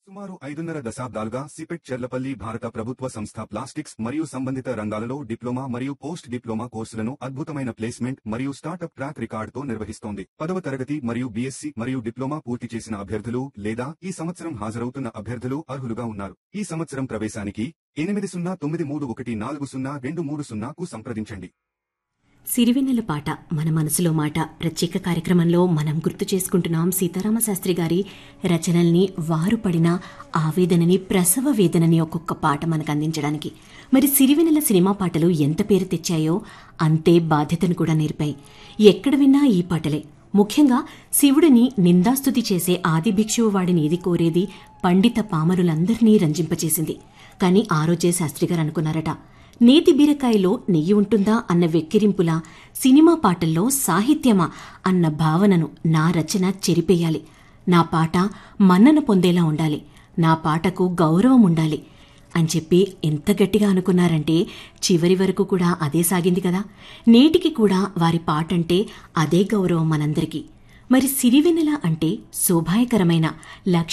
సుమారు ఐదున్నర దశాబ్దాలుగా సిపెట్ చెర్లపల్లి భారత ప్రభుత్వ సంస్థ ప్లాస్టిక్స్ మరియు సంబంధిత రంగాలలో డిప్లొమా మరియు పోస్ట్ డిప్లొమా కోర్సులను అద్భుతమైన ప్లేస్మెంట్ మరియు స్టార్టప్ ట్రాక్ రికార్డుతో నిర్వహిస్తోంది పదవ తరగతి మరియు బీఎస్సీ మరియు డిప్లొమా పూర్తి చేసిన అభ్యర్థులు లేదా ఈ సంవత్సరం హాజరవుతున్న అభ్యర్థులు అర్హులుగా ఉన్నారు ఈ సంవత్సరం ప్రవేశానికి ఎనిమిది సున్నా తొమ్మిది మూడు ఒకటి నాలుగు సున్నా రెండు మూడు సున్నాకు సంప్రదించండి సిరివెన్నెల పాట మన మనసులో మాట ప్రత్యేక కార్యక్రమంలో మనం గుర్తు చేసుకుంటున్నాం సీతారామ శాస్త్రి గారి రచనల్ని వారు పడిన ఆవేదనని ప్రసవ వేదనని ఒక్కొక్క పాట మనకు అందించడానికి మరి సిరివెన్నెల సినిమా పాటలు ఎంత పేరు తెచ్చాయో అంతే బాధ్యతను కూడా నేర్పాయి ఎక్కడ విన్నా ఈ పాటలే ముఖ్యంగా శివుడిని నిందాస్తుతి చేసే ఆది భిక్షువు వాడిని ఏది కోరేది పండిత పామరులందరినీ రంజింపచేసింది కాని ఆ రోజే శాస్త్రి గారు అనుకున్నారట నేతి బీరకాయలో నెయ్యి ఉంటుందా అన్న వెక్కిరింపులా సినిమా పాటల్లో సాహిత్యమా అన్న భావనను నా రచన చెరిపేయాలి నా పాట మన్నన పొందేలా ఉండాలి నా పాటకు గౌరవం ఉండాలి అని చెప్పి ఎంత గట్టిగా అనుకున్నారంటే చివరి వరకు కూడా అదే సాగింది కదా నేటికి కూడా వారి పాటంటే అదే గౌరవం మనందరికీ మరి సిరివెన్నెల అంటే శోభాయకరమైన లక్ష్మీ